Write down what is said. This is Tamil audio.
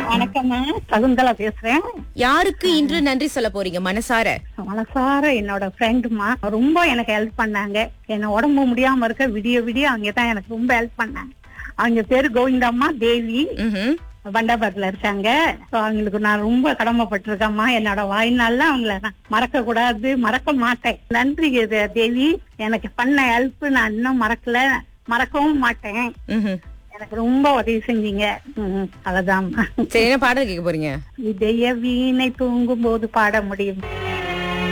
வணக்கம்மா சகுந்தலா பேசுறேன் யாருக்கு இன்று நன்றி சொல்ல போறீங்க மனசார மனசார என்னோட ஃப்ரெண்டுமா ரொம்ப எனக்கு ஹெல்ப் பண்ணாங்க என்ன உடம்பு முடியாம இருக்க விடிய விடிய அவங்க தான் எனக்கு ரொம்ப ஹெல்ப் பண்ணாங்க அவங்க பேரு கோவிந்தம்மா தேவி ம்ஹும். பண்டாபாத்ல இருக்காங்க So, அவங்களுக்கு நான் ரொம்ப கடமைப்பட்டிருக்கேம்மா என்னோட வாழ்நாள்ல அவங்கள நான் மறக்க கூடாது மறக்க மாட்டேன் நன்றி இது தேவி எனக்கு பண்ண ஹெல்ப் நான் இன்னும் மறக்கல மறக்கவும் மாட்டேன் ம்ஹும். எனக்கு ரொம்ப உதவி செஞ்சீங்க ம், அவ்வளவுதான்மா சரி என்ன பாடல் கேட்க போறீங்க இதய வீணை தூங்கும் போது பாட முடியும்